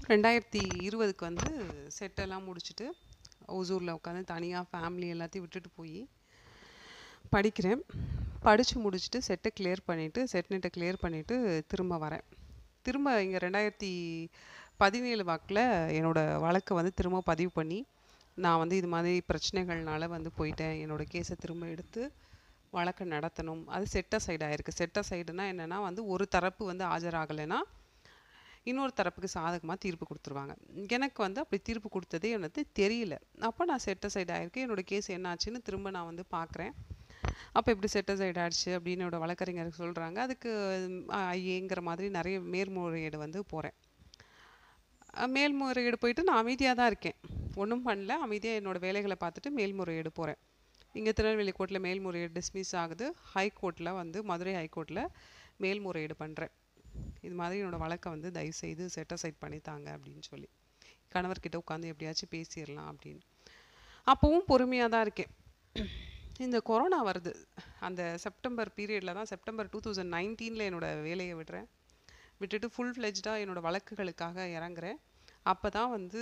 ரெண்டாயிரத்தி இருபதுக்கு வந்து செட்டெல்லாம் முடிச்சுட்டு ஓசூரில் உட்காந்து தனியாக ஃபேமிலி எல்லாத்தையும் விட்டுட்டு போய் படிக்கிறேன் படித்து முடிச்சுட்டு செட்டை கிளியர் பண்ணிவிட்டு செட் நெட்டை கிளியர் பண்ணிவிட்டு திரும்ப வரேன் திரும்ப இங்கே ரெண்டாயிரத்தி பதினேழு வாக்கில் என்னோடய வழக்கை வந்து திரும்ப பதிவு பண்ணி நான் வந்து இது மாதிரி பிரச்சனைகள்னால வந்து போயிட்டேன் என்னோடய கேஸை திரும்ப எடுத்து வழக்கை நடத்தணும் அது செட்ட சைடு ஆயிருக்கு செட்ட சைடுனா என்னென்னா வந்து ஒரு தரப்பு வந்து ஆஜராகலைன்னா இன்னொரு தரப்புக்கு சாதகமாக தீர்ப்பு கொடுத்துருவாங்க எனக்கு வந்து அப்படி தீர்ப்பு கொடுத்ததே எனக்கு தெரியல அப்போ நான் செட்ட சைடு ஆயிருக்கு என்னோடய கேஸ் என்னாச்சுன்னு திரும்ப நான் வந்து பார்க்குறேன் அப்போ இப்படி செட்ட சைடு ஆயிடுச்சு அப்படின்னு என்னோட வழக்கறிஞர் சொல்கிறாங்க அதுக்கு ஐயேங்கிற மாதிரி நிறைய மேல்முறையீடு வந்து போகிறேன் மேல்முறையீடு போயிட்டு நான் அமைதியாக தான் இருக்கேன் ஒன்றும் பண்ணல அமைதியாக என்னோடய வேலைகளை பார்த்துட்டு மேல்முறையீடு போகிறேன் இங்கே திருநெல்வேலி கோர்ட்டில் மேல்முறையீடு டிஸ்மிஸ் ஆகுது ஹைகோர்ட்டில் வந்து மதுரை ஹைகோர்ட்டில் மேல்முறையீடு பண்ணுறேன் இது மாதிரி என்னோடய வழக்கை வந்து தயவுசெய்து செட்டசைட் பண்ணித்தாங்க அப்படின்னு சொல்லி கணவர்கிட்ட உட்காந்து எப்படியாச்சும் பேசிடலாம் அப்படின்னு அப்போவும் பொறுமையாக தான் இருக்கேன் இந்த கொரோனா வருது அந்த செப்டம்பர் பீரியடில் தான் செப்டம்பர் டூ தௌசண்ட் நைன்டீனில் என்னோடய வேலையை விடுறேன் விட்டுட்டு ஃபுல் ஃப்ளெஜ்டாக என்னோடய வழக்குகளுக்காக இறங்குறேன் அப்போ தான் வந்து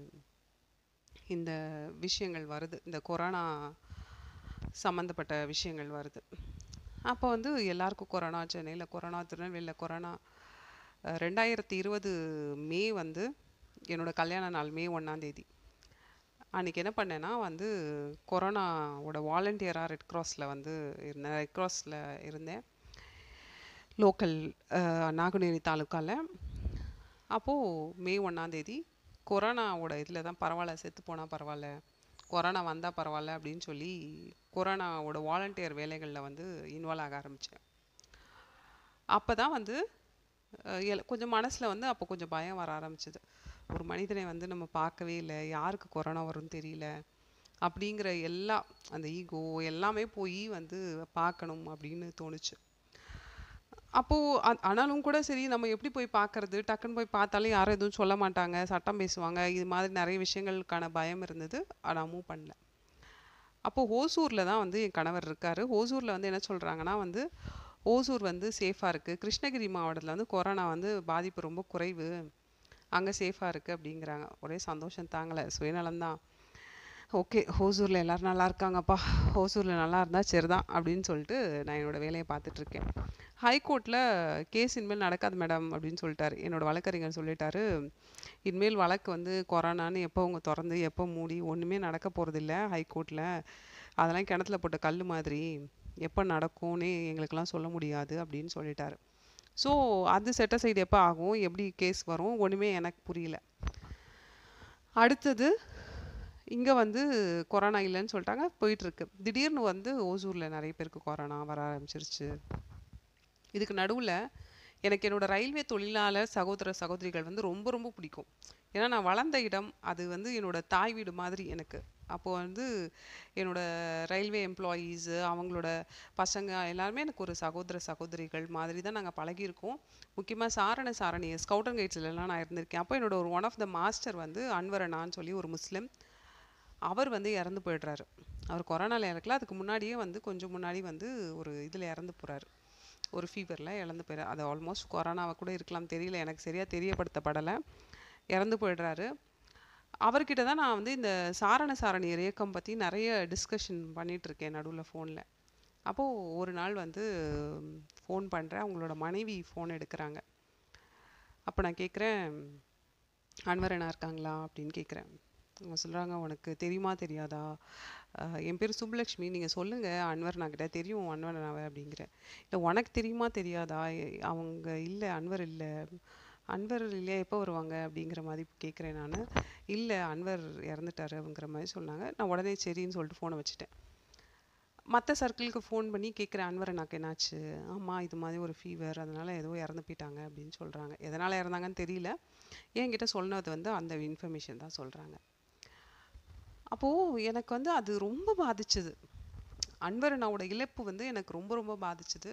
இந்த விஷயங்கள் வருது இந்த கொரோனா சம்மந்தப்பட்ட விஷயங்கள் வருது அப்போ வந்து எல்லாருக்கும் கொரோனா சென்னையில் கொரோனா திருநெல்வேலியில் கொரோனா ரெண்டாயிரத்தி இருபது மே வந்து என்னோடய கல்யாண நாள் மே ஒன்றாந்தேதி அன்றைக்கி என்ன பண்ணேன்னா வந்து கொரோனாவோட வாலண்டியராக ரெட் க்ராஸில் வந்து இருந்தேன் ரெட் க்ராஸில் இருந்தேன் லோக்கல் நாகுநேரி தாலுக்காவில் அப்போது மே ஒன்றாந்தேதி கொரோனாவோட இதில் தான் பரவாயில்ல செத்து போனால் பரவாயில்ல கொரோனா வந்தால் பரவாயில்ல அப்படின்னு சொல்லி கொரோனாவோட வாலண்டியர் வேலைகளில் வந்து இன்வால்வ் ஆக ஆரம்பித்தேன் அப்போ தான் வந்து கொஞ்சம் மனசில் வந்து அப்போ கொஞ்சம் பயம் வர ஆரம்பிச்சிது ஒரு மனிதனை வந்து நம்ம பார்க்கவே இல்லை யாருக்கு கொரோனா வரும்னு தெரியல அப்படிங்கிற எல்லா அந்த ஈகோ எல்லாமே போய் வந்து பார்க்கணும் அப்படின்னு தோணுச்சு அப்போது ஆனாலும் கூட சரி நம்ம எப்படி போய் பார்க்கறது டக்குன்னு போய் பார்த்தாலும் யாரும் எதுவும் சொல்ல மாட்டாங்க சட்டம் பேசுவாங்க இது மாதிரி நிறைய விஷயங்களுக்கான பயம் இருந்தது ஆனால் மூவ் பண்ணல அப்போது ஓசூரில் தான் வந்து என் கணவர் இருக்கார் ஓசூரில் வந்து என்ன சொல்கிறாங்கன்னா வந்து ஓசூர் வந்து சேஃபாக இருக்குது கிருஷ்ணகிரி மாவட்டத்தில் வந்து கொரோனா வந்து பாதிப்பு ரொம்ப குறைவு அங்கே சேஃபாக இருக்குது அப்படிங்கிறாங்க ஒரே சந்தோஷம் தாங்கலை சுயநலம்தான் ஓகே ஹோசூரில் எல்லோரும் நல்லா இருக்காங்கப்பா ஹோசூரில் நல்லா இருந்தால் சரிதான் அப்படின்னு சொல்லிட்டு நான் என்னோடய வேலையை பார்த்துட்ருக்கேன் ஹைகோர்ட்டில் கேஸ் இனிமேல் நடக்காது மேடம் அப்படின்னு சொல்லிட்டாரு என்னோடய வழக்கறிஞர் சொல்லிட்டாரு இனிமேல் வழக்கு வந்து கொரோனான்னு எப்போ அவங்க திறந்து எப்போ மூடி ஒன்றுமே நடக்க போகிறதில்ல ஹைகோர்ட்டில் அதெல்லாம் கிணத்துல போட்ட கல் மாதிரி எப்போ நடக்கும்னு எங்களுக்கெல்லாம் சொல்ல முடியாது அப்படின்னு சொல்லிட்டாரு ஸோ அது செட்ட சைடு எப்போ ஆகும் எப்படி கேஸ் வரும் ஒன்றுமே எனக்கு புரியல அடுத்தது இங்கே வந்து கொரோனா இல்லைன்னு சொல்லிட்டாங்க போயிட்டுருக்கு திடீர்னு வந்து ஓசூரில் நிறைய பேருக்கு கொரோனா வர ஆரம்பிச்சிருச்சு இதுக்கு நடுவில் எனக்கு என்னோடய ரயில்வே தொழிலாளர் சகோதர சகோதரிகள் வந்து ரொம்ப ரொம்ப பிடிக்கும் ஏன்னா நான் வளர்ந்த இடம் அது வந்து என்னோடய தாய் வீடு மாதிரி எனக்கு அப்போது வந்து என்னோடய ரயில்வே எம்ப்ளாயீஸு அவங்களோட பசங்க எல்லாருமே எனக்கு ஒரு சகோதர சகோதரிகள் மாதிரி தான் நாங்கள் பழகியிருக்கோம் முக்கியமாக சாரண சாரணி ஸ்கவுட் அண்ட் கைட்ஸ்லலாம் நான் இருந்திருக்கேன் அப்போ என்னோட ஒரு ஒன் ஆஃப் த மாஸ்டர் வந்து அன்வரனான்னு சொல்லி ஒரு முஸ்லீம் அவர் வந்து இறந்து போயிடுறாரு அவர் கொரோனாவில் இறக்கல அதுக்கு முன்னாடியே வந்து கொஞ்சம் முன்னாடி வந்து ஒரு இதில் இறந்து போகிறாரு ஒரு ஃபீவரில் இறந்து போயிடுறாரு அது ஆல்மோஸ்ட் கொரோனாவை கூட இருக்கலாம் தெரியல எனக்கு சரியாக தெரியப்படுத்தப்படலை இறந்து போயிடுறாரு அவர்கிட்ட தான் நான் வந்து இந்த சாரண சாரணியர் இயக்கம் பற்றி நிறைய டிஸ்கஷன் பண்ணிகிட்ருக்கேன் நடுவில் ஃபோனில் அப்போது ஒரு நாள் வந்து ஃபோன் பண்ணுறேன் அவங்களோட மனைவி ஃபோன் எடுக்கிறாங்க அப்போ நான் கேட்குறேன் அன்வரனா இருக்காங்களா அப்படின்னு கேட்குறேன் அவங்க சொல்கிறாங்க உனக்கு தெரியுமா தெரியாதா என் பேர் சுப்புலக்ஷ்மி நீங்கள் சொல்லுங்கள் அன்வர் நான் கிட்ட தெரியும் அன்வர் நாவை அப்படிங்கிறேன் இல்லை உனக்கு தெரியுமா தெரியாதா அவங்க இல்லை அன்வர் இல்லை அன்வர் இல்லையா எப்போ வருவாங்க அப்படிங்கிற மாதிரி கேட்குறேன் நான் இல்லை அன்வர் இறந்துட்டாரு அப்படிங்கிற மாதிரி சொன்னாங்க நான் உடனே சரின்னு சொல்லிட்டு ஃபோனை வச்சுட்டேன் மற்ற சர்க்கிளுக்கு ஃபோன் பண்ணி கேட்குறேன் அன்வர் எனக்கு என்னாச்சு ஆமாம் இது மாதிரி ஒரு ஃபீவர் அதனால் ஏதோ இறந்து போயிட்டாங்க அப்படின்னு சொல்கிறாங்க எதனால் இறந்தாங்கன்னு தெரியல என்கிட்ட சொன்னது வந்து அந்த இன்ஃபர்மேஷன் தான் சொல்கிறாங்க அப்போது எனக்கு வந்து அது ரொம்ப பாதிச்சுது அன்வரனாவோட இழப்பு வந்து எனக்கு ரொம்ப ரொம்ப பாதிச்சுது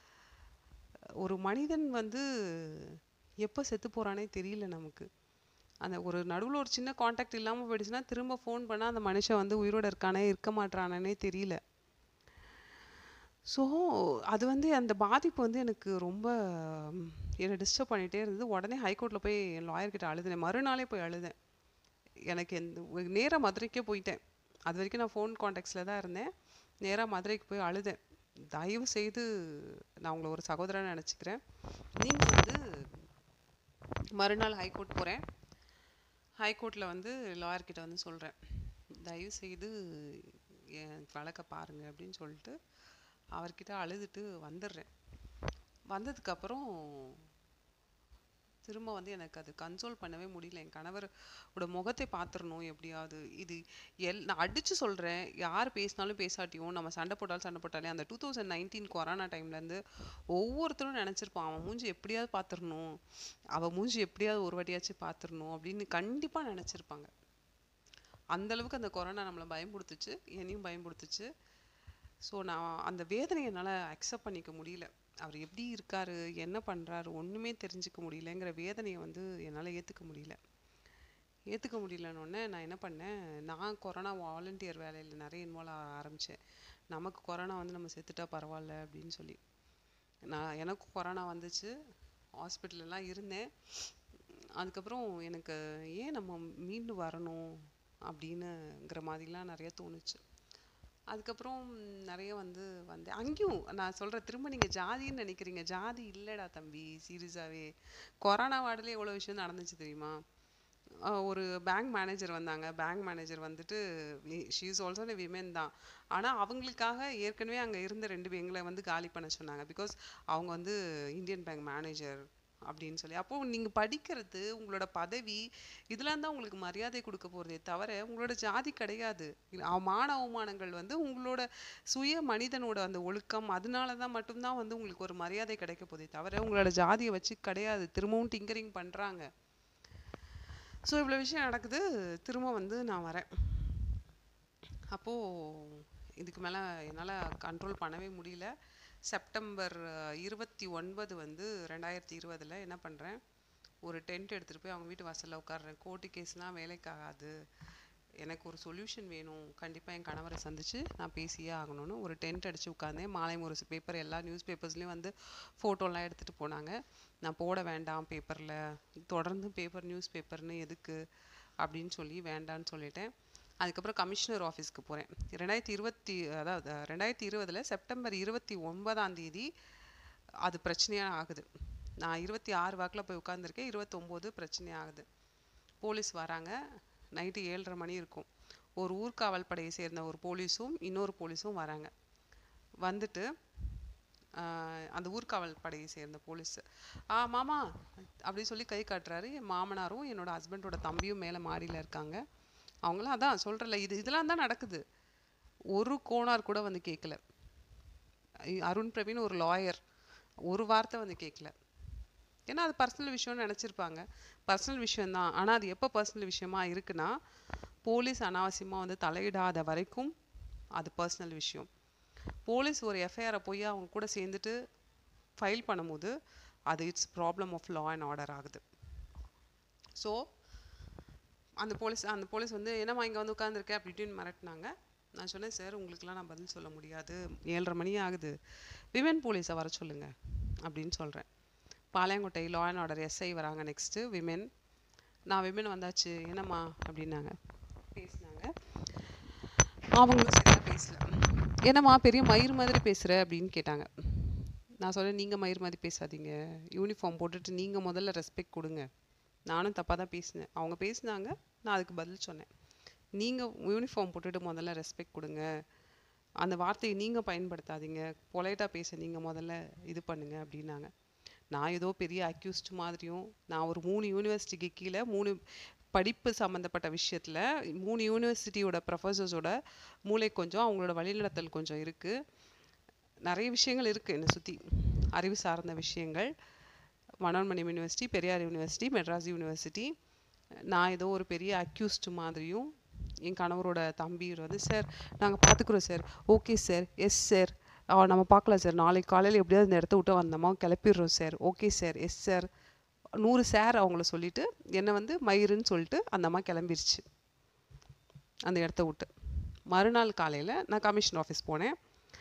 ஒரு மனிதன் வந்து எப்போ செத்து போகிறானே தெரியல நமக்கு அந்த ஒரு நடுவில் ஒரு சின்ன காண்டாக்ட் இல்லாமல் போயிடுச்சுன்னா திரும்ப ஃபோன் பண்ணால் அந்த மனுஷன் வந்து உயிரோடு இருக்கானே இருக்க மாட்டானே தெரியல ஸோ அது வந்து அந்த பாதிப்பு வந்து எனக்கு ரொம்ப ம், என்னை டிஸ்டர்ப் பண்ணிகிட்டே இருந்தது உடனே ஹைகோர்ட்டில் போய் என் லாயர்கிட்ட அழுதுனேன் மறுநாளே போய் அழுதேன் எனக்கு எந்த நேராக மதுரைக்கே போயிட்டேன் அது வரைக்கும் நான் ஃபோன் காண்டாக்ட்ஸில் தான் இருந்தேன் நேராக மதுரைக்கு போய் அழுதேன் தயவு செய்து நான் உங்களை ஒரு சகோதரன் நினச்சிக்கிறேன் நீங்கள் வந்து மறுநாள் ஹைகோர்ட் போகிறேன் ஹைகோர்ட்டில் வந்து லாயர்கிட்ட வந்து சொல்கிறேன் தயவு செய்து என் வழக்கை பாருங்க அப்படின்னு சொல்லிட்டு அவர்கிட்ட அழுதுட்டு வந்துடுறேன் வந்ததுக்கப்புறம் திரும்ப வந்து எனக்கு அது கன்சோல் பண்ணவே முடியல என் கணவரோட முகத்தை பார்த்துடணும் எப்படியாவது இது எல் நான் அடித்து சொல்கிறேன் யார் பேசினாலும் பேசாட்டியும் நம்ம சண்டை போட்டாலும் சண்டை போட்டாலே அந்த டூ தௌசண்ட் நைன்டீன் கொரோனா டைம்லேருந்து ஒவ்வொருத்தரும் நினச்சிருப்பான் அவன் மூஞ்சி எப்படியாவது பார்த்துடணும் அவள் மூஞ்சி எப்படியாவது ஒரு வாட்டியாச்சும் பார்த்துடணும் அப்படின்னு கண்டிப்பாக நினச்சிருப்பாங்க அந்த அளவுக்கு அந்த கொரோனா நம்மளை பயம்படுத்துச்சு என்னையும் பயம்படுத்துச்சு ஸோ நான் அந்த வேதனையை என்னால் அக்செப்ட் பண்ணிக்க முடியல அவர் எப்படி இருக்காரு என்ன பண்ணுறாரு ஒன்றுமே தெரிஞ்சுக்க முடியலங்கிற வேதனையை வந்து என்னால் ஏற்றுக்க முடியல ஏற்றுக்க முடியலன்னொடனே நான் என்ன பண்ணேன் நான் கொரோனா வாலண்டியர் வேலையில் நிறைய இன்வால்வ் ஆக ஆரம்பித்தேன் நமக்கு கொரோனா வந்து நம்ம செத்துட்டா பரவாயில்ல அப்படின்னு சொல்லி நான் எனக்கும் கொரோனா வந்துச்சு ஹாஸ்பிட்டலெலாம் இருந்தேன் அதுக்கப்புறம் எனக்கு ஏன் நம்ம மீண்டு வரணும் அப்படின்னுங்கிற மாதிரிலாம் நிறைய தோணுச்சு அதுக்கப்புறம் நிறைய வந்து வந்தேன் அங்கேயும் நான் சொல்கிறேன் திரும்ப நீங்கள் ஜாதின்னு நினைக்கிறீங்க ஜாதி இல்லைடா தம்பி சீரியஸாகவே கொரோனா வார்டில் எவ்வளோ விஷயம் நடந்துச்சு தெரியுமா ஆஹ் ஒரு பேங்க் மேனேஜர் வந்தாங்க பேங்க் மேனேஜர் வந்துட்டு she is also a women தான் ஆனால் அவங்களுக்காக ஏற்கனவே அங்கே இருந்த ரெண்டு எங்களை வந்து காலி பண்ண சொன்னாங்க பிகாஸ் அவங்க வந்து இந்தியன் பேங்க் மேனேஜர் அப்படின்னு சொல்லி அப்போ நீங்க படிக்கிறது உங்களோட பதவி இதெல்லாம் தான் உங்களுக்கு மரியாதை கொடுக்க போறதே தவிர உங்களோட ஜாதி கிடையாது இல்ல, அவ- மான அவமானங்கள் வந்து உங்களோட சுய மனிதனோட அந்த ஒழுக்கம் அதனால தான் மட்டும்தான் வந்து உங்களுக்கு ஒரு மரியாதை கிடைக்க போதே தவிர உங்களோட ஜாதியை வச்சு கிடையாது திரும்பவும் டிங்கரிங் பண்றாங்க ஸோ இவ்வளோ விஷயம் நடக்குது திரும்ப வந்து நான் வரேன் அப்போது இதுக்கு மேலே என்னால் கண்ட்ரோல் பண்ணவே முடியல செப்டம்பர் அஹ், இருபத்தி ஒன்பது வந்து ரெண்டாயிரத்தி இருபதில் என்ன பண்ணுறேன் ஒரு டென்ட் எடுத்துகிட்டு போய் அவங்க வீட்டு வாசலில் உட்காடுறேன் கோர்ட்டு கேஸ்னால் வேலைக்காகாது எனக்கு ஒரு சொல்யூஷன் வேணும் கண்டிப்பாக என் கணவரை சந்திச்சு நான் பேசியே ஆகணும்னு ஒரு டென்ட் அடித்து உட்காந்தேன் மாலை முரசு பேப்பர் எல்லா நியூஸ் பேப்பர்ஸ்லேயும் வந்து ஃபோட்டோலாம் எடுத்துகிட்டு போனாங்க நான் போட வேண்டாம் பேப்பரில் தொடர்ந்து பேப்பர் நியூஸ் பேப்பர்னு எதுக்கு அப்படின்னு சொல்லி வேண்டான்னு சொல்லிட்டேன் அதுக்கப்புறம் கமிஷனர் ஆஃபீஸ்க்கு போகிறேன் ரெண்டாயிரத்தி இருபத்தி அதாவது ரெண்டாயிரத்தி இருபதில் செப்டம்பர் இருபத்தி ஒன்பதாம் தேதி அது பிரச்சனையாக ஆகுது நான் இருபத்தி ஆறு வாக்கில் போய் உட்காந்துருக்கேன் இருபத்தொம்போது பிரச்சனை ஆகுது போலீஸ் வராங்க நைட்டு ஏழரை மணி இருக்கும் ஒரு ஊர்காவல் படையை சேர்ந்த ஒரு போலீஸும் இன்னொரு போலீஸும் வராங்க வந்துட்டு ஆஹ் அந்த ஊர்காவல் படையை சேர்ந்த போலீஸ் ஆ மாமா அப்படி சொல்லி கை காட்டுறாரு என் மாமனாரும் என்னோட ஹஸ்பண்டோட தம்பியும் மேலே மாடியில் இருக்காங்க அவங்களாம் அதான் சொல்கிறல இது இதெல்லாம் தான் நடக்குது ஒரு கோணார் கூட வந்து கேட்கல ஐ- அருண் பிரவீன் ஒரு லாயர் ஒரு வார்த்தை வந்து கேட்கல ஏன்னா அது பர்சனல் விஷயம்னு நினச்சிருப்பாங்க பர்சனல் விஷயம்தான் ஆனால் அது எப்போ பர்சனல் விஷயமா இருக்குன்னா போலீஸ் அனாவசியமாக வந்து தலையிடாத வரைக்கும் அது பர்சனல் விஷயம் போலீஸ் ஒரு எஃப்ஐஆரை போய் அவங்க கூட சேர்ந்துட்டு ஃபைல் பண்ணும்போது அது it's problem of law and order ஆகுது ஸோ அந்த போலீஸ் அந்த போலீஸ் வந்து என்னம்மா இங்கே வந்து உட்காந்துருக்க அப்படி இப்படின்னு மிரட்டினாங்க நான் சொன்னேன் சார் உங்களுக்குலாம் நான் பதில் சொல்ல முடியாது ஏழரை மணி ஆகுது விமன் போலீஸை வர சொல்லுங்க அப்படின்னு சொல்கிறேன் Palayamkottai law and order SI வராங்க நெக்ஸ்ட்டு விமென் நான் விமென் வந்தாச்சு என்னம்மா அப்படின்னாங்க பேசினாங்க அவங்களும் சரியாக பேசல என்னம்மா பெரிய மயிர் மாதிரி பேசுகிற அப்படின்னு கேட்டாங்க நான் சொன்னேன் நீங்கள் மயிர் மாதிரி பேசாதீங்க யூனிஃபார்ம் போட்டுட்டு நீங்கள் முதல்ல ரெஸ்பெக்ட் கொடுங்க நானும் தப்பாக தான் பேசினேன் அவங்க பேசினாங்க நான் அதுக்கு பதில் சொன்னேன் நீங்கள் யூனிஃபார்ம் போட்டுட்டு முதல்ல ரெஸ்பெக்ட் கொடுங்க அந்த வார்த்தையை நீங்கள் பயன்படுத்தாதீங்க பொலைட்டாக பேச நீங்கள் முதல்ல இது பண்ணுங்க அப்படின்னாங்க நான் ஏதோ பெரிய அக்யூஸ்ட் மாதிரியும் நான் ஒரு மூணு யூனிவர்சிட்டிக்கு கீழே மூணு படிப்பு சம்மந்தப்பட்ட விஷயத்தில் மூணு யூனிவர்சிட்டியோட ப்ரொஃபஸர்ஸோட மூளை கொஞ்சம் அவங்களோட வழிநடத்தல் கொஞ்சம் இருக்குது நிறைய விஷயங்கள் இருக்குது என்னை சுற்றி அறிவு சார்ந்த விஷயங்கள் Manonmaniam university Periyar university Madras university நான் ஏதோ ஒரு பெரிய அக்யூஸ்ட் மாதிரியும் என் கணவரோட தம்பி வந்து சார் நாங்கள் பார்த்துக்குறோம் sir okay sir yes sir நம்ம பார்க்கலாம் சார் நாளைக்கு காலையில் எப்படியாவது இந்த இடத்த விட்டு வந்தோமா கிளப்பிடுறோம் sir okay sir yes sir நூறு சார் அவங்கள சொல்லிட்டு என்னை வந்து மயிருன்னு சொல்லிட்டு அந்த அம்மா கிளம்பிருச்சு அந்த இடத்த விட்டு மறுநாள் காலையில் நான் கமிஷன் ஆஃபீஸ் போனேன்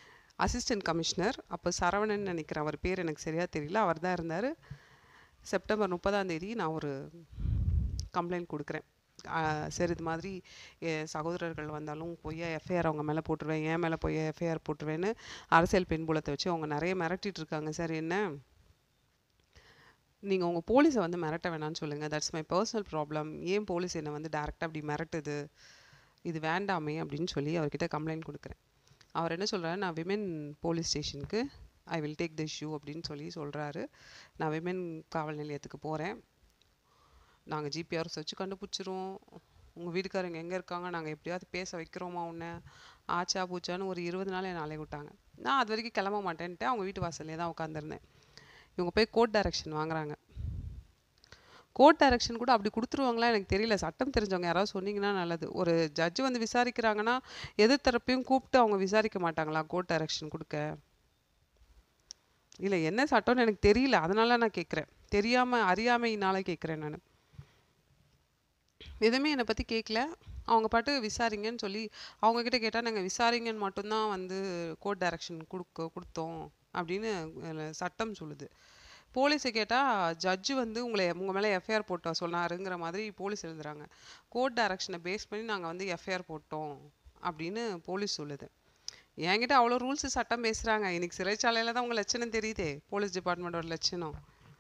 அசிஸ்டன்ட் கமிஷனர் அப்போ சரவணன் நினைக்கிறேன் அவர் பேர் எனக்கு சரியாக தெரியல அவர் தான் இருந்தார் செப்டம்பர் முப்பதாம் தேதி நான் ஒரு கம்ப்ளைண்ட் கொடுக்குறேன் ஆஹ் சரி இது மாதிரி என் சகோதரர்கள் வந்தாலும் பொய்யா எஃப்ஐஆர் அவங்க மேலே போட்டுருவேன் என் மேலே பொய்யா எஃப்ஐஆர் போட்டுருவேன்னு அரசியல் பின்புலத்தை வச்சு அவங்க நிறைய மிரட்டிட்டு இருக்காங்க சார் என்ன நீங்கள் உங்கள் போலீஸை வந்து மிரட்ட வேணாம்னு சொல்லுங்கள் தட்ஸ் மை பர்சனல் ப்ராப்ளம் ஏன் போலீஸ் என்னை வந்து டேரெக்டாக அப்படி மிரட்டுது இது வேண்டாமே அப்படின்னு சொல்லி அவர்கிட்ட கம்ப்ளைண்ட் கொடுக்குறேன் அவர் என்ன சொல்கிறாரு நான் விமென் போலீஸ் ஸ்டேஷனுக்கு I will take the issue அப்படின்னு சொல்லி சொல்கிறாரு நான் விமென் காவல் நிலையத்துக்கு போகிறேன் நாங்கள் ஜிபிஆர்ஸ் வச்சு கண்டுபிடிச்சிருவோம் உங்கள் வீட்டுக்காரங்க எங்கே இருக்காங்க நாங்கள் எப்படியாவது பேச வைக்கிறோமா உன்னை ஆச்சா பூச்சான்னு ஒரு இருபது நாள் என்னை அலைய விட்டாங்க நான் அது வரைக்கும் கிளம்ப மாட்டேன்ட்டு அவங்க வீட்டு வாசல்லே தான் உட்காந்துருந்தேன் இவங்க போய் கோர்ட் டைரக்ஷன் வாங்குறாங்க கோர்ட் டைரக்ஷன் கூட அப்படி கொடுத்துருவாங்களா எனக்கு தெரியல சட்டம் தெரிஞ்சவங்க யாராவது சொன்னீங்கன்னா நல்லது ஒரு ஜட்ஜ் வந்து விசாரிக்கிறாங்கன்னா எதிர் தரப்பையும் கூப்பிட்டு அவங்க விசாரிக்க மாட்டாங்களா கோர்ட் டைரக்ஷன் கொடுக்க இல்லை என்ன சட்டம்னு எனக்கு தெரியல அதனால நான் கேட்குறேன் தெரியாமல் அறியாமையினால கேட்குறேன் நான் எதுவுமே என்னை பற்றி கேட்கல அவங்க பாட்டு விசாரிங்கன்னு சொல்லி அவங்க கிட்ட கேட்டால் நாங்கள் விசாரிங்கன்னு மட்டும்தான் வந்து கோர்ட் டைரக்ஷன் கொடுக்க கொடுத்தோம் அப்படின்னு அதுல சட்டம் சொல்லுது போலீஸை கேட்டால் ஜட்ஜு வந்து உங்களை உங்கள் மேலே எஃப்ஐஆர் போட்ட சொன்னாருங்கிற மாதிரி போலீஸ் எழுதுறாங்க கோர்ட் டைரக்ஷனை பேஸ் பண்ணி நாங்கள் வந்து எஃப்ஐஆர் போட்டோம் அப்படின்னு போலீஸ் சொல்லுது என்கிட்ட அவ்வளோ ரூல்ஸ் சட்டம் பேசுகிறாங்க இன்னைக்கு சிறைச்சாலையில் தான் உங்கள் லட்சணம் தெரியுதே போலீஸ் டிபார்ட்மெண்ட்டோட லட்சணம்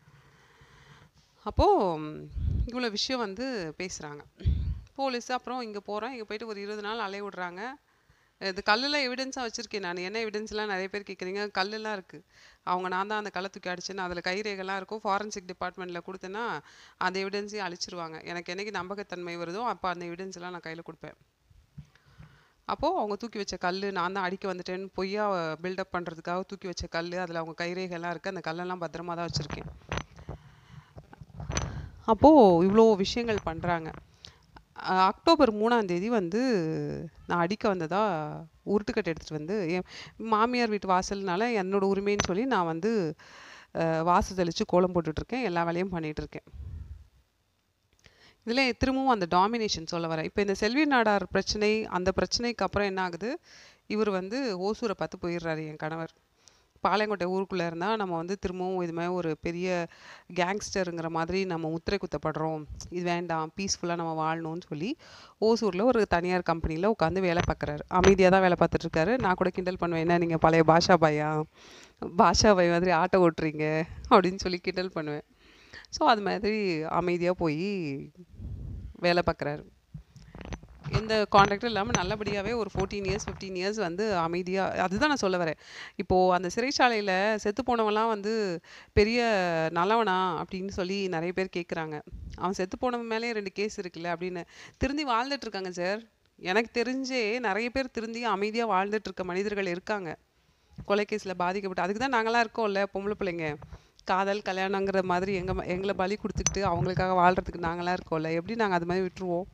அப்போது இவ்வளோ விஷயம் வந்து பேசுகிறாங்க போலீஸ் அப்புறம் இங்கே போகிறோம் இங்கே போயிட்டு ஒரு இருபது நாள் அலைய விடுறாங்க இது கல்லில் எவிடன்ஸாக வச்சுருக்கேன் நான் என்ன எவிடன்ஸ்லாம் நிறைய பேர் கேட்குறீங்க கல்லெல்லாம் இருக்குது அவங்க நான் தான் அந்த கல்லை தூக்கி அடிச்சேன்னு அதில் கைரேகைலாம் இருக்கும் ஃபாரன்சிக் டிபார்ட்மெண்ட்டில் கொடுத்தேன்னா அந்த எவிடன்ஸையும் அழிச்சிருவாங்க எனக்கு என்னைக்கு நம்பகத்தன்மை வருதோ அப்போ அந்த எவிடன்ஸ்லாம் நான் கையில் கொடுப்பேன் அப்போது அவங்க தூக்கி வச்ச கல் நான் தான் அடிக்க வந்துட்டேன்னு பொய்யா பில்டப் பண்ணுறதுக்காக தூக்கி வச்ச கல் அதில் அவங்க கைரேகைலாம் இருக்குது அந்த கல்லெல்லாம் பத்திரமா தான் வச்சுருக்கேன் அப்போது இவ்வளோ விஷயங்கள் பண்ணுறாங்க அக்டோபர் மூணாம் தேதி வந்து நான் அடிக்க வந்ததா உருட்டுக்கட்டை எடுத்துகிட்டு வந்து என் மாமியார் வீட்டு வாசல்னால என்னோட உரிமைன்னு சொல்லி நான் வந்து அஹ், வாசல் தெளித்து கோலம் போட்டுட்ருக்கேன் எல்லா வேலையும் பண்ணிகிட்டு இருக்கேன் இதில் திரும்பவும் அந்த டாமினேஷன் சொல்ல வரேன் இப்போ இந்த செல்வி நாடார் பிரச்சனை அந்த பிரச்சனைக்கு அப்புறம் என்ன ஆகுது இவர் வந்து ஓசூரை பார்த்து போயிடுறாரு என் கணவர் பாளையங்கோட்டை ஊருக்குள்ளே இருந்தால் நம்ம வந்து திரும்பவும் இது மாதிரி ஒரு பெரிய கேங்ஸ்டருங்கிற மாதிரி நம்ம முத்திரை குத்தப்படுறோம் இது வேண்டாம் பீஸ்ஃபுல்லாக நம்ம வாழணும்னு சொல்லி ஓசூரில் ஒரு தனியார் கம்பெனியில் உட்காந்து வேலை பார்க்குறாரு அமைதியாக தான் வேலை பார்த்துட்டு இருக்காரு நான் கூட கிண்டல் பண்ணுவேன் என்ன நீங்கள் பழைய பாஷா பாயா பாஷா பாய் மாதிரி ஆட்டோ ஓட்டுறீங்க அப்படின்னு சொல்லி கிண்டல் பண்ணுவேன் ஸோ அது மாதிரி அமைதியாக போய் வேலை பார்க்குறாரு எந்த கான்ட்ராக்டும் இல்லாமல் நல்லபடியாகவே ஒரு ஃபோர்டீன் இயர்ஸ் ஃபிஃப்டீன் இயர்ஸ் வந்து அமைதியாக அதுதான் நான் சொல்ல வரேன் இப்போது அந்த சிறைச்சாலையில் செத்து போனவன்லாம் வந்து பெரிய நல்லவனா அப்படின்னு சொல்லி நிறைய பேர் கேட்குறாங்க அவன் செத்து போனவன் மேலேயே ரெண்டு கேஸ் இருக்குல்ல அப்படின்னு திருந்தி வாழ்ந்துட்டு இருக்காங்க சார் எனக்கு தெரிஞ்சே நிறைய பேர் திருந்தி அமைதியாக வாழ்ந்துட்டு இருக்க மனிதர்கள் இருக்காங்க கொலைகேஸில் பாதிக்கப்பட்டு அதுக்கு தான் நாங்களாம் இருக்கோம்ல பொம்பளை பிள்ளைங்க காதல் கல்யாணங்கிற மாதிரி எங்கள் எங்களை பலி கொடுத்துக்கிட்டு அவங்களுக்காக வாழ்கிறதுக்கு நாங்களாம் இருக்கோம்ல எப்படி நாங்கள் அது மாதிரி விட்டுருவோம்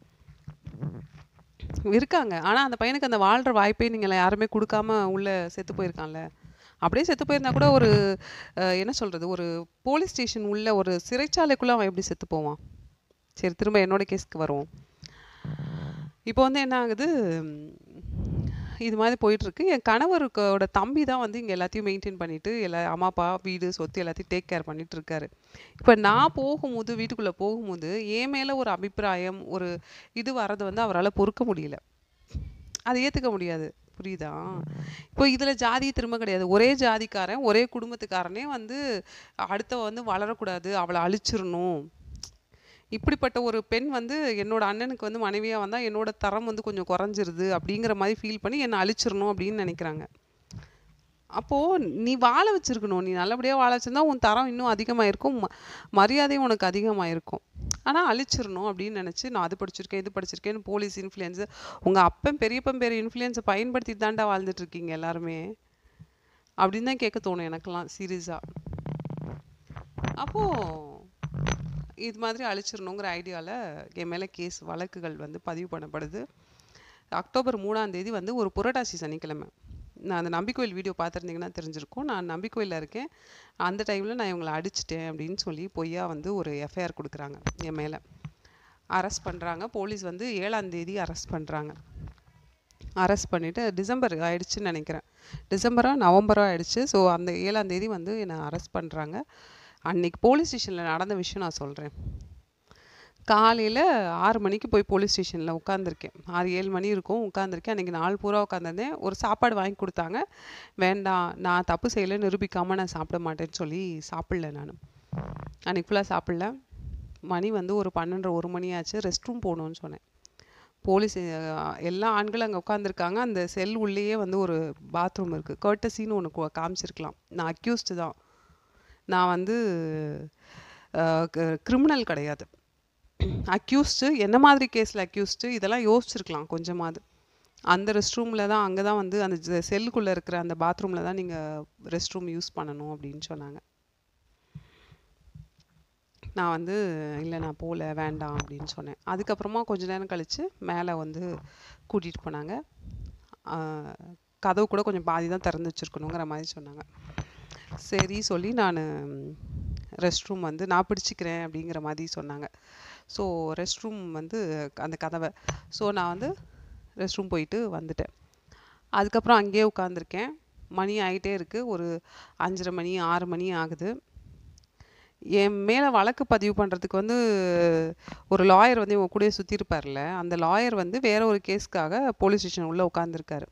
இருக்காங்க ஆனால் அந்த பையனுக்கு அந்த வாழ்கிற வாய்ப்பே நீங்கள் யாருமே கொடுக்காம உள்ளே செத்து போயிருக்கான்ல அப்படியே செத்து போயிருந்தா கூட ஒரு அஹ், என்ன சொல்கிறது ஒரு போலீஸ் ஸ்டேஷன் உள்ள ஒரு சிறைச்சாலைக்குள்ளே அவன் எப்படி செத்து போவான் சரி திரும்ப என்னோட கேஸ்க்கு வருவோம் இப்போ வந்து என்ன ஆகுது ம், இது மாதிரி போயிட்டுருக்கு என் கணவருக்கோட தம்பி தான் வந்து இங்கே எல்லாத்தையும் மெயின்டைன் பண்ணிட்டு எல்லா அம்மா அப்பா வீடு சொத்து எல்லாத்தையும் டேக் கேர் பண்ணிட்டு இருக்காரு இப்போ நான் போகும்போது வீட்டுக்குள்ளே போகும்போது என் மேலே ஒரு அபிப்பிராயம் ஒரு இது வர்றது வந்து அவரால் பொறுக்க முடியல அதை ஏற்றுக்க முடியாது புரியுதா இப்போ இதில் ஜாதி திரும்ப கிடையாது ஒரே ஜாதிக்காரன் ஒரே குடும்பத்துக்காரனே வந்து அடுத்தவ வந்து வளரக்கூடாது அவளை அழிச்சிடணும் இப்படிப்பட்ட ஒரு பெண் வந்து என்னோட அண்ணனுக்கு வந்து மனைவியாக வந்தால் என்னோட தரம் வந்து கொஞ்சம் குறைஞ்சிருது அப்படிங்கிற மாதிரி ஃபீல் பண்ணி என்னை அழிச்சிடணும் அப்படின்னு நினைக்கிறாங்க அப்போது நீ வாழ வச்சிருக்கணும் நீ நல்லபடியாக வாழ வச்சிருந்தா உன் தரம் இன்னும் அதிகமாக இருக்கும் ம- மரியாதையும் உனக்கு அதிகமாக இருக்கும் ஆனால் அழிச்சிடணும் அப்படின்னு நினச்சி நான் அது படிச்சிருக்கேன் இது படிச்சிருக்கேன்னு போலீஸ் இன்ஃப்ளூயன்ஸு உங்கள் அப்பன் பெரியப்பன் பெரிய இன்ஃப்ளூயன்ஸை பயன்படுத்தி தாண்டா வாழ்ந்துட்டு இருக்கீங்க எல்லாருமே அப்படின்னு தான் கேட்க தோணும் எனக்கெல்லாம் சீரியஸாக அப்போது இது மாதிரி அழிச்சிடணுங்கிற ஐடியாவில் என் மேலே கேஸ் வழக்குகள் வந்து பதிவு பண்ணப்படுது அக்டோபர் மூணாம் தேதி வந்து ஒரு புரட்டாசி சனிக்கிழமை நான் அந்த நம்பிக்கோயில் வீடியோ பார்த்துருந்தீங்கன்னா தெரிஞ்சிருக்கும் நான் நம்பிக்கோயிலில் இருக்கேன் அந்த டைமில் நான் இவங்களை அடிச்சிட்டேன் அப்படின்னு சொல்லி பொய்யா வந்து ஒரு எஃப்ஐஆர் கொடுக்குறாங்க என் மேலே அரெஸ்ட் பண்ணுறாங்க போலீஸ் வந்து ஏழாம் தேதி அரெஸ்ட் பண்ணுறாங்க அரெஸ்ட் பண்ணிவிட்டு டிசம்பர் ஆயிடுச்சுன்னு நினைக்கிறேன் டிசம்பரா நவம்பரோ ஆயிடுச்சு ஸோ அந்த ஏழாம் தேதி வந்து என்னை அரெஸ்ட் பண்ணுறாங்க அன்னைக்கு போலீஸ் ஸ்டேஷனில் நடந்த விஷயம் நான் சொல்கிறேன் காலையில் ஆறு மணிக்கு போய் போலீஸ் ஸ்டேஷனில் உட்காந்துருக்கேன் ஆறு ஏழு மணி இருக்கும் உட்காந்துருக்கேன் அன்றைக்கி நாலு பூரா உட்காந்துருந்தேன் ஒரு சாப்பாடு வாங்கி கொடுத்தாங்க வேண்டாம் நான் தப்பு செய்யலை நிரூபிக்காமல் நான் சாப்பிட மாட்டேன்னு சொல்லி சாப்பிடல நான் அன்றைக்கி ஃபுல்லாக சாப்பிடல மணி வந்து ஒரு பன்னெண்டரை ஒரு மணி ஆச்சு ரெஸ்ட் ரூம் போகணுன்னு சொன்னேன் போலீஸ் அஹ், எல்லா ஆண்களும் அங்கே உட்காந்துருக்காங்க அந்த செல் உள்ளேயே வந்து ஒரு பாத்ரூம் இருக்குது கர்ட்டசின்னு ஒன்று காமிச்சிருக்கலாம் நான் அக்யூஸ்டு தான் நான் வந்து கிரிமினல் கிடையாது அக்யூஸ்டு என்ன மாதிரி கேஸில் அக்யூஸ்டு இதெல்லாம் யோசிச்சிருக்கலாம் கொஞ்சமாவது அந்த ரெஸ்ட் ரூமில் தான் அங்கே தான் வந்து அந்த செல்லுக்குள்ளே இருக்கிற அந்த பாத்ரூமில் தான் நீங்கள் ரெஸ்ட் ரூம் யூஸ் பண்ணணும் அப்படின்னு சொன்னாங்க நான் வந்து இல்லை நான் போகல வேண்டாம் அப்படின்னு சொன்னேன் அதுக்கப்புறமா கொஞ்ச நேரம் கழித்து மேலே வந்து கூட்டிகிட்டு போனாங்க ஆஹ், கதவு கூட கொஞ்சம் பாதி தான் திறந்து வச்சுருக்கணுங்கிற மாதிரி சொன்னாங்க சரி சொல்லி நான் ரெஸ்ட் ரூம் வந்து நான் பிடிச்சிக்கிறேன் அப்படிங்கிற மாதிரி சொன்னாங்க ஸோ ரெஸ்ட் ரூம் வந்து அந்த கதவை ஸோ நான் வந்து ரெஸ்ட் ரூம் போயிட்டு வந்துட்டேன் அதுக்கப்புறம் அங்கேயே உட்காந்துருக்கேன் மணி ஆகிட்டே இருக்குது ஒரு அஞ்சரை மணி ஆறு மணி ஆகுது என் மேலே வழக்கு பதிவு பண்ணுறதுக்கு வந்து ஒரு லாயர் வந்து இவங்க கூடயே சுற்றி இருப்பார்ல அந்த லாயர் வந்து வேற ஒரு கேஸ்க்காக போலீஸ் ஸ்டேஷன் உள்ளே உட்காந்துருக்காரு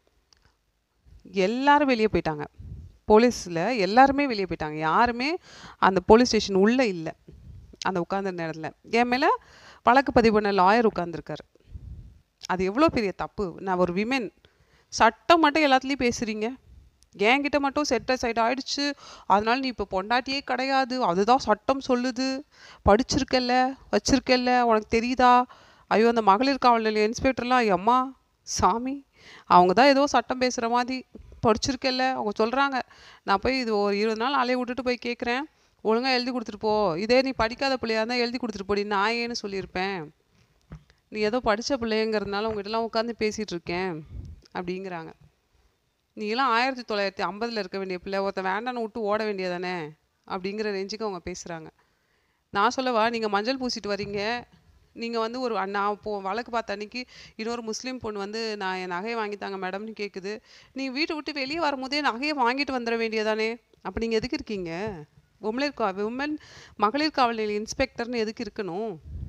எல்லாரும் வெளியே போயிட்டாங்க போலீஸில் எல்லாருமே வெளியே போயிட்டாங்க யாருமே அந்த போலீஸ் ஸ்டேஷன் உள்ளே இல்லை அந்த உட்காந்துருந்த நேரத்தில் என் மேலே வழக்கு பதிவு பண்ண லாயர் உட்காந்துருக்காரு அது எவ்வளோ பெரிய தப்பு நான் ஒரு விமென் சட்டம் மட்டும் எல்லாத்துலேயும் பேசுகிறீங்க என்கிட்ட மட்டும் செட்ட சைடு ஆயிடுச்சு அதனால நீ இப்போ பொண்டாட்டியே கிடையாது அதுதான் சட்டம் சொல்லுது படிச்சிருக்கல்ல வச்சிருக்கல்ல உனக்கு தெரியுதா ஐயோ அந்த மகளிர் காவல் நிலைய இன்ஸ்பெக்டர்லாம் அம்மா சாமி அவங்க தான் ஏதோ சட்டம் பேசுகிற மாதிரி படிச்சிருக்கல்ல அவங்க சொல்கிறாங்க நான் போய் இது ஒரு இருபது நாள் அலைய விட்டுட்டு போய் கேட்குறேன் ஒழுங்காக எழுதி கொடுத்துட்டு போ இதே நீ படிக்காத பிள்ளையா இருந்தால் எழுதி கொடுத்துட்டு போடி நான் ஏன்னு சொல்லியிருப்பேன் நீ ஏதோ படித்த பிள்ளைங்கிறதுனால உங்ககிட்டலாம் உட்காந்து பேசிகிட்டு இருக்கேன் அப்படிங்கிறாங்க நீலாம் ஆயிரத்தி தொள்ளாயிரத்தி ஐம்பதில் இருக்க வேண்டிய பிள்ளை ஒருத்தன் வேண்டான்னு விட்டு ஓட வேண்டியதானே அப்படிங்கிற ரேஞ்சுக்கு அவங்க பேசுகிறாங்க நான் சொல்லவா நீங்கள் மஞ்சள் பூசிட்டு வரீங்க நீங்கள் வந்து ஒரு நான் இப்போ வழக்கு பார்த்த அன்னைக்கு இன்னொரு முஸ்லீம் பொண்ணு வந்து நான் என் நகையை வாங்கித்தாங்க மேடம்னு கேட்குது நீ வீட்டை விட்டு வெளியே வரும்போதே நகையை வாங்கிட்டு வந்துட வேண்டியதானே அப்போ நீங்கள் எதுக்கு இருக்கீங்க உமலர் கா உமன் மகளிர் காவல் நிலைய இன்ஸ்பெக்டர்னு எதுக்கு இருக்கணும்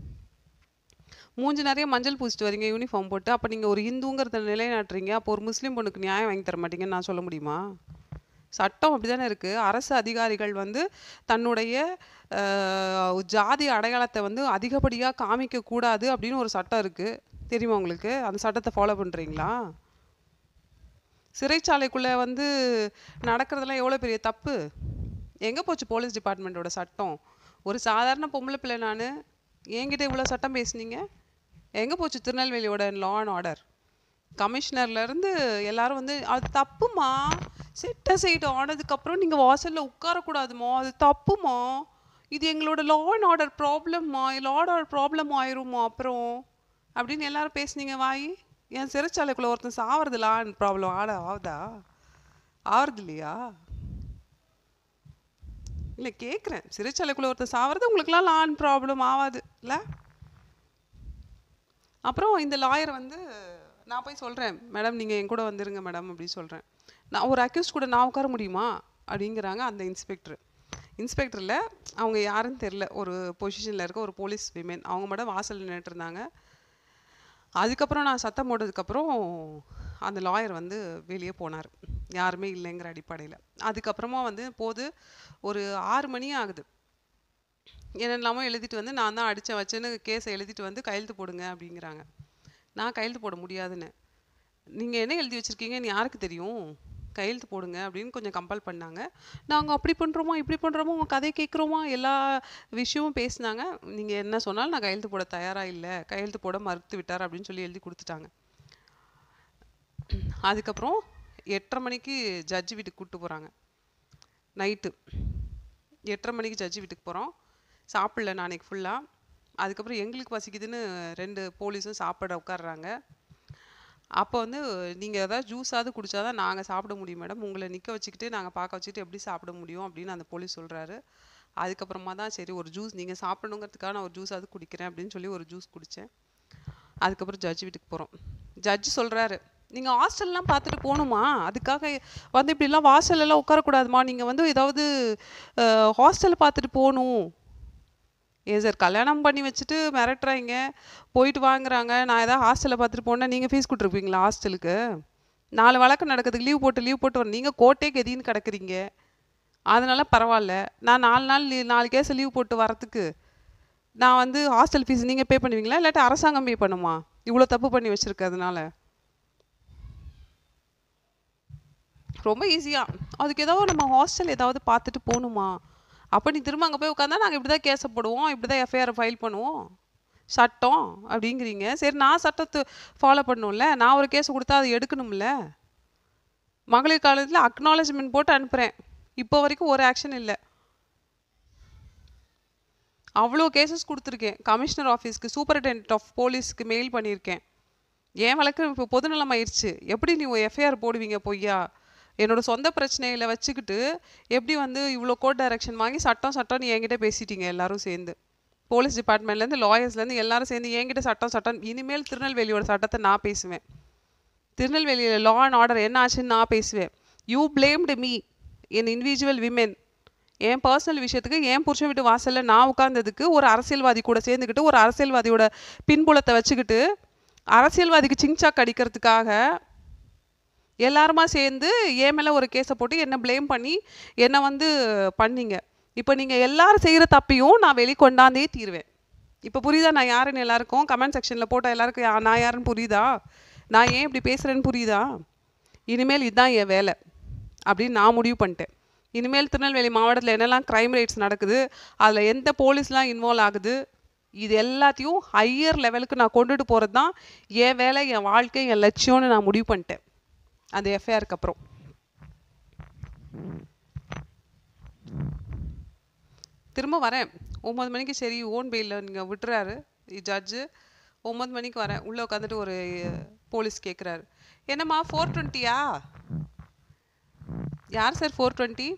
மூஞ்சி நிறைய மஞ்சள் பூசிட்டு வரீங்க யூனிஃபார்ம் போட்டு அப்போ நீங்கள் ஒரு இந்துங்கிறத நிலைநாட்டுறீங்க அப்போ ஒரு முஸ்லீம் பொண்ணுக்கு நியாயம் வாங்கி தர மாட்டீங்கன்னு நான் சொல்ல முடியுமா சட்டம் அப்படி தானே இருக்குது அரசு அதிகாரிகள் வந்து தன்னுடைய அஹ், ஜாதி அடையாளத்தை வந்து அதிகப்படியாக காமிக்கக்கூடாது அப்படின்னு ஒரு சட்டம் இருக்குது தெரியுமா உங்களுக்கு அந்த சட்டத்தை ஃபாலோ பண்ணுறீங்களா சிறைச்சாலைக்குள்ளே வந்து நடக்கிறதெல்லாம் எவ்வளோ பெரிய தப்பு எங்கே போச்சு போலீஸ் டிபார்ட்மெண்ட்டோட சட்டம் ஒரு சாதாரண பொம்பளை பிள்ளை நான் என்கிட்ட இவ்வளோ சட்டம் பேசுனீங்க எங்கே போச்சு திருநெல்வேலியோட லா அண்ட் ஆர்டர் கமிஷனர்லேருந்து எல்லாரும் வந்து அது தப்புமா செட்ட சைடு ஆனதுக்கப்புறம் நீங்கள் வாசலில் உட்காரக்கூடாதுமா அது தப்புமா இது எங்களோட லா அண்ட் ஆர்டர் ப்ராப்ளம்மா லா அண்ட் ஆர்டர் ப்ராப்ளம் ஆயிரும்மா அப்புறம் அப்படின்னு எல்லாரும் பேசுனீங்க வாய் என் சிறைச்சாலைக்குள்ளே ஒருத்தன் சாவறது லா அண்ட் ப்ராப்ளம் ஆட ஆகுதா ஆவறது இல்லையா இல்லை கேட்குறேன் சிறைச்சாலைக்குள்ளே ஒருத்தன் சாவறது உங்களுக்குலாம் லா அண்ட் ப்ராப்ளம் ஆகாது இல்லை அப்புறம் இந்த லாயர் வந்து நான் போய் சொல்கிறேன் மேடம் நீங்கள் என் கூட வந்துருங்க மேடம் அப்படி சொல்கிறேன் நான் ஒரு அக்யூஸ் கூட நான் உட்கார முடியுமா அப்படிங்கிறாங்க அந்த இன்ஸ்பெக்டர் இன்ஸ்பெக்டரில் அவங்க யாருன்னு தெரில ஒரு பொசிஷனில் இருக்க ஒரு போலீஸ் விமென் அவங்க மட்டும் வாசல் நின்னுட்டு இருந்தாங்க அதுக்கப்புறம் நான் சத்தம் போட்டதுக்கப்புறம் அந்த லாயர் வந்து வெளியே போனார் யாருமே இல்லைங்கிற அடிப்படையில் அதுக்கப்புறமா வந்து போது ஒரு ஆறு மணி ஆகுது என்னெல்லாமோ எழுதிட்டு வந்து நான் தான் அடித்தேன் வச்சேன்னு கேஸை எழுதிட்டு வந்து கையெழுத்து போடுங்க அப்படிங்கிறாங்க நான் கையெழுத்து போட முடியாதுன்னு நீங்கள் என்ன எழுதி வச்சுருக்கீங்கன்னு யாருக்கு தெரியும் கையெழுத்து போடுங்க அப்படின்னு கொஞ்சம் கம்பல் பண்ணாங்க நாங்கள் அப்படி பண்ணுறோமா இப்படி பண்ணுறோமா உங்கள் கதை கேட்குறோமா எல்லா விஷயமும் பேசினாங்க நீங்கள் என்ன சொன்னாலும் நான் கையெழுத்து போட தயாராக இல்லை கையெழுத்து போட மறுத்து விட்டார் அப்படின்னு சொல்லி எழுதி கொடுத்துட்டாங்க அதுக்கப்புறம் எட்டரை மணிக்கு ஜட்ஜி வீட்டுக்கு கூப்பிட்டு போகிறாங்க நைட்டு எட்டரை மணிக்கு ஜட்ஜி வீட்டுக்கு போகிறோம் சாப்பிடல நான் அன்னைக்கு ஃபுல்லாக அதுக்கப்புறம் எங்களுக்கு பசிக்குதுன்னு ரெண்டு போலீஸும் சாப்பிட உட்கார்றாங்க அப்போ வந்து நீங்கள் ஏதாவது ஜூஸாவது குடிச்சாதான் நாங்கள் சாப்பிட முடியும் மேடம் உங்களை நிற்க வச்சுக்கிட்டு நாங்கள் பார்க்க வச்சுட்டு எப்படி சாப்பிட முடியும் அப்படின்னு அந்த போலீஸ் சொல்கிறாரு அதுக்கப்புறமா தான் சரி ஒரு ஜூஸ் நீங்கள் சாப்பிடணுங்கிறதுக்காக நான் ஒரு ஜூஸாவது குடிக்கிறேன் அப்படின்னு சொல்லி ஒரு ஜூஸ் குடித்தேன் அதுக்கப்புறம் ஜட்ஜ் வீட்டுக்கு போகிறோம் ஜட்ஜ் சொல்கிறாரு நீங்கள் ஹாஸ்டல்லாம் பார்த்துட்டு போகணுமா அதுக்காக வந்து இப்படிலாம் வாசல்லலாம் உட்காரக்கூடாதுமா நீங்கள் வந்து ஏதாவது ஹாஸ்டல் பார்த்துட்டு போகணும் ஏன் சார் கல்யாணம் பண்ணி வச்சுட்டு மிரட்டுறாங்க போயிட்டு வாங்குறாங்க நான் ஏதாவது ஹாஸ்டலில் பார்த்துட்டு போனால் நீங்கள் ஃபீஸ் கொடுத்துருப்பீங்களா ஹாஸ்டலுக்கு நாலு வழக்கு நடக்கிறதுக்கு லீவ் போட்டு லீவ் போட்டு வர நீங்கள் கோர்ட்டே கெதின்னு கிடக்குறீங்க அதனால பரவாயில்ல நான் நாலு நாள் லீ- நாலு கேஸ் லீவ் போட்டு வரத்துக்கு நான் வந்து ஹாஸ்டல் ஃபீஸ் நீங்கள் பே பண்ணுவீங்களா இல்லாட்டி அரசாங்கம் பே பண்ணுமா இவ்வளோ தப்பு பண்ணி வச்சுருக்கிறதுனால ரொம்ப ஈஸியாக அதுக்கு ஏதாவது நம்ம ஹாஸ்டல் ஏதாவது பார்த்துட்டு போகணுமா அப்போ நீ திரும்ப அங்கே போய் உட்காந்தா நாங்கள் இப்படி தான் கேஸை போடுவோம் இப்படி தான் எஃப்ஐஆர் ஃபைல் பண்ணுவோம் சட்டம் அப்படிங்கிறீங்க சரி நான் சட்டத்தை ஃபாலோ பண்ணணும்ல நான் ஒரு கேஸ் கொடுத்தா அதை எடுக்கணும்ல மகளிர் காலேஜில் அக்னாலஜ்மெண்ட் போட்டு அனுப்புகிறேன் இப்போ வரைக்கும் ஒரு ஆக்ஷன் இல்லை அவ்வளோ கேசஸ் கொடுத்துருக்கேன் கமிஷனர் ஆஃபீஸ்க்கு சூப்பரிண்டென்டென்ட் ஆஃப் போலீஸ்க்கு மெயில் பண்ணியிருக்கேன் என் வழக்கு இப்போ பொதுநலம் ஆயிடுச்சு எப்படி நீ எஃப்ஐஆர் போடுவீங்க பொய்யா என்னோட சொந்த பிரச்சனையில வச்சுக்கிட்டு எப்படி வந்து இவ்வளோ கோர்ட் டைரக்ஷன் வாங்கி சட்டம் சட்டம் நீ என்கிட்ட பேசிட்டீங்க எல்லாரும் சேர்ந்து போலீஸ் டிபார்ட்மெண்ட்லேருந்து லாயர்ஸ்லேருந்து எல்லாரும் சேர்ந்து என்கிட்ட சட்டம் சட்டம் இனிமேல் திருநெல்வேலியோட சட்டத்தை நான் பேசுவேன் திருநெல்வேலியில் லா அண்ட் ஆர்டர் என்ன ஆச்சுன்னு நான் பேசுவேன் யூ பிளேம்டு மீ என் இண்டிவிஜுவல் விமென் என் பர்சனல் விஷயத்துக்கு என் புருஷன் வீட்டு வாசலில் நான் உட்கார்ந்ததுக்கு ஒரு அரசியல்வாதி கூட சேர்ந்துக்கிட்டு ஒரு அரசியல்வாதியோட பின்புலத்தை வச்சுக்கிட்டு அரசியல்வாதிக்கு சிங்சாக் அடிக்கிறதுக்காக எல்லாருமா சேர்ந்து என் மேலே ஒரு கேஸை போட்டு என்னை ப்ளேம் பண்ணி என்னை வந்து பண்ணீங்க இப்போ நீங்கள் எல்லாரும் செய்கிற தப்பையும் நான் வெளிக்கொண்டாந்தே தீருவேன் இப்போ புரியுதா நான் யாருன்னு எல்லாருக்கும் கமெண்ட் செக்ஷனில் போட்ட எல்லாருக்கும் யா- நான் யாருன்னு புரியுதா நான் ஏன் இப்படி பேசுகிறேன்னு புரியுதா இனிமேல் இதுதான் என் வேலை அப்படின்னு நான் முடிவு பண்ணிட்டேன் இனிமேல் திருநெல்வேலி மாவட்டத்தில் என்னெல்லாம் க்ரைம் ரேட்ஸ் நடக்குது அதில் எந்த போலீஸ்லாம் இன்வால்வ் ஆகுது இது எல்லாத்தையும் ஹையர் லெவலுக்கு நான் கொண்டுட்டு போகிறது தான் என் வேலை என் வாழ்க்கை என் லட்சியம்னு நான் முடிவு பண்ணிட்டேன் அந்த எஃப்ஐஆருக்கு அப்புறம் திரும்ப வரேன் ஒம்பது மணிக்கு சரி ஓன் பெயிலில் நீங்கள் விட்டுறாரு ஜட்ஜு ஒம்பது மணிக்கு வரேன் உள்ளே உட்காந்துட்டு ஒரு போலீஸ் கேட்குறாரு என்னம்மா ஃபோர் டுவெண்ட்டியா யார் சார் ஃபோர் டுவெண்ட்டி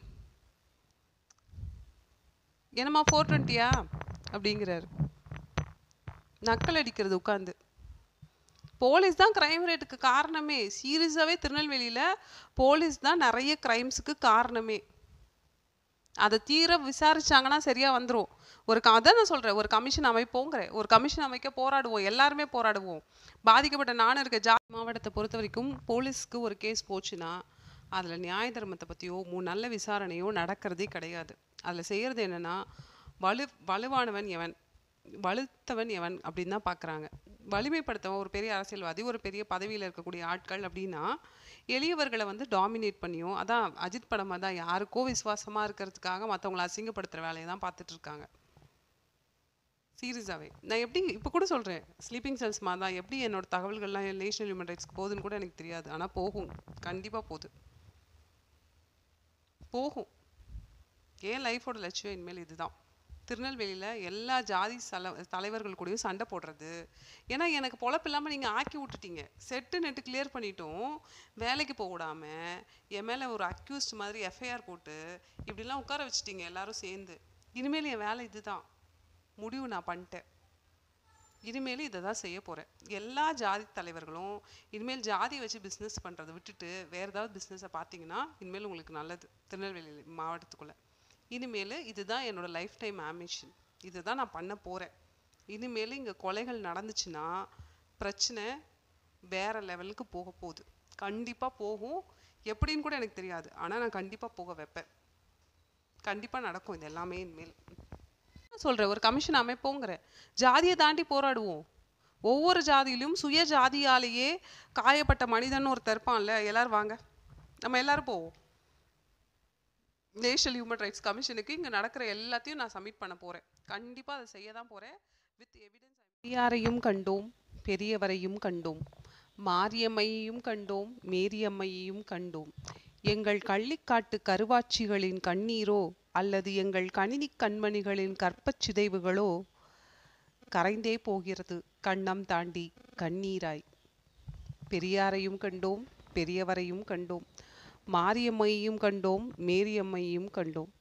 என்னம்மா ஃபோர் டுவெண்ட்டியா அப்படிங்கிறாரு நக்கல் அடிக்கிறது உட்காந்து போலீஸ் தான் கிரைம் ரேட்டுக்கு காரணமே சீரியஸாகவே திருநெல்வேலியில் போலீஸ் தான் நிறைய கிரைம்ஸுக்கு காரணமே அதை தீர விசாரிச்சாங்கன்னா சரியா வந்துரும் ஒரு க- அதான் நான் சொல்றேன் ஒரு கமிஷன் அமைப்போங்கிறேன் ஒரு கமிஷன் அமைக்க போராடுவோம் எல்லாருமே போராடுவோம் பாதிக்கப்பட்ட நானும் இருக்க ஜா மாவட்டத்தை பொறுத்த வரைக்கும் போலீஸ்க்கு ஒரு கேஸ் போச்சுன்னா அதில் நியாய தர்மத்தை பற்றியோ மூ நல்ல விசாரணையோ நடக்கிறதே கிடையாது அதில் செய்கிறது என்னன்னா வலு வலுவானவன் எவன் வலுத்தவன் எவன் அப்படின்னு தான் பார்க்குறாங்க வலிமைப்படுத்தவன் ஒரு பெரிய அரசியல்வாதி ஒரு பெரிய பதவியில் இருக்கக்கூடிய ஆட்கள் அப்படின்னா எளியவர்களை வந்து டாமினேட் பண்ணியும் அதான் அஜித் படமாக தான் யாருக்கோ விசுவாசமாக இருக்கிறதுக்காக மற்றவங்கள அசிங்கப்படுத்துகிற வேலையை தான் பார்த்துட்டு இருக்காங்க சீரியஸாகவே நான் எப்படி இப்போ கூட சொல்கிறேன் ஸ்லீப்பிங் செல்ஸ் மாதிரி தான் எப்படி என்னோட தகவல்கள்லாம் நேஷனல் ஹியூமன் ரைட்ஸ்க்கு போகுதுன்னு கூட எனக்கு தெரியாது ஆனால் போகும் கண்டிப்பாக போகுது போகும் என் லைஃபோட லட்சியம் இனிமேல் இதுதான் திருநெல்வேலியில் எல்லா ஜாதி தல தலைவர்கள் கூடயும் சண்டை போடுறது ஏன்னா எனக்கு பொழப்பு இல்லாமல் நீங்கள் ஆக்கி விட்டுட்டீங்க செட்டு நெட்டு கிளியர் பண்ணிட்டோம் வேலைக்கு போக விடாம என் மேலே ஒரு அக்யூஸ்ட் மாதிரி எஃப்ஐஆர் போட்டு இப்படிலாம் உட்கார வச்சுட்டீங்க எல்லாரும் சேர்ந்து இனிமேல் என் வேலை இதுதான் முடிவு நான் பண்ணிட்டேன் இனிமேல் இதை தான் செய்ய போகிறேன் எல்லா ஜாதி தலைவர்களும் இனிமேல் ஜாதி வச்சு பிஸ்னஸ் பண்ணுறதை விட்டுட்டு வேறு ஏதாவது பிஸ்னஸை பார்த்தீங்கன்னா இனிமேல் உங்களுக்கு நல்லது திருநெல்வேலி மாவட்டத்துக்குள்ளே இனிமேல் இதுதான் என்னோட லைஃப் டைம் ஆம்பிஷன் இதை தான் நான் பண்ண போகிறேன் இனிமேல் இங்கே கொலைகள் நடந்துச்சுன்னா பிரச்சனை வேற லெவலுக்கு போக போகுது கண்டிப்பாக போகும் எப்படின்னு கூட எனக்கு தெரியாது ஆனால் நான் கண்டிப்பாக போக வைப்பேன் கண்டிப்பாக நடக்கும் இது எல்லாமே இனிமேல் சொல்கிறேன் ஒரு கமிஷன் அமைப்போங்கிறேன் ஜாதியை தாண்டி போராடுவோம் ஒவ்வொரு ஜாதியிலும் சுய ஜாதியாலேயே காயப்பட்ட மனிதன் ஒருத்தர் இருப்பான்ல எல்லாரும் வாங்க நம்ம எல்லாரும் போவோம் நேஷனல் ஹியூமன் ரைட்ஸ் கமிஷனுக்கு இங்கே நடக்கிற எல்லாத்தையும் நான் சப்மிட் பண்ண போகிறேன் கண்டிப்பாக அதை செய்ய தான் போகிறேன் வித் எவிடன்ஸ் பெரியாரையும் கண்டோம் பெரியவரையும் கண்டோம் மாரியம்மையையும் கண்டோம் மேரியம்மையையும் கண்டோம் எங்கள் கள்ளிக்காட்டு கருவாச்சிகளின் கண்ணீரோ அல்லது எங்கள் கணினி கண்மணிகளின் கற்பச் சிதைவுகளோ கரைந்தே போகிறது கண்ணம் தாண்டி கண்ணீராய் பெரியாரையும் கண்டோம் பெரியவரையும் கண்டோம் மாரியம்மையையும் கண்டோம் மேரியம்மையையும் கண்டோம்